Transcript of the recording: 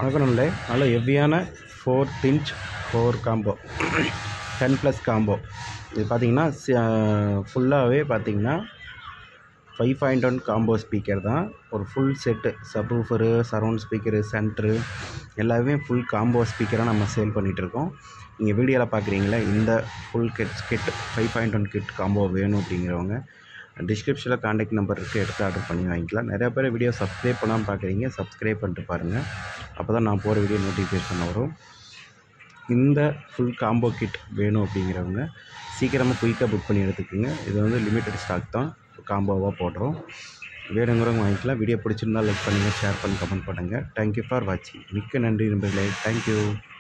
வணக்கம் நண்பர்களே நல்ல ஹெவியான four inch four combo ten plus combo இது பார்த்தீங்கன்னா ஃபுல்லாகவே பார்த்தீங்கன்னா five point one combo speaker தான் ஒரு full set subwoofer surround speaker centre எல்லாமே ஃபுல் காம்போ ஸ்பீக்கராக நம்ம சேல் பண்ணிகிட்ருக்கோம் நீங்கள் வீடியோவில் பார்க்குறீங்களா இந்த full kit kit five point one kit combo வேணும் அப்படிங்கிறவங்க டிஸ்கிரிப்ஷனில் காண்டாக்ட் நம்பர் இருக்குது எடுத்து ஆர்டர் பண்ணி வாங்கிக்கலாம் நிறைய பேர் வீடியோ சப்ஸ்கிரைப் பண்ணாமல் பார்க்குறீங்க சப்ஸ்கிரைப் பண்ணிட்டு பாருங்கள் அப்போ தான் நான் போகிற வீடியோ நோட்டிஃபிகேஷன் வரும் இந்த ஃபுல் காம்போ கிட் வேணும் அப்படிங்கிறவங்க சீக்கிரமாக குயிக்காக புக் பண்ணி எடுத்துக்கோங்க இது வந்து லிமிட்டட் ஸ்டாக் தான் காம்போவாக போடுறோம் வேணுங்கிறவங்க வாங்கிக்கலாம் வீடியோ பிடிச்சிருந்தா லைக் பண்ணுங்கள் ஷேர் பண்ணி கமெண்ட் பண்ணுங்கள் தேங்க்யூ ஃபார் வாட்சிங் மிக்க நன்றி நண்பர்களே தேங்க்யூ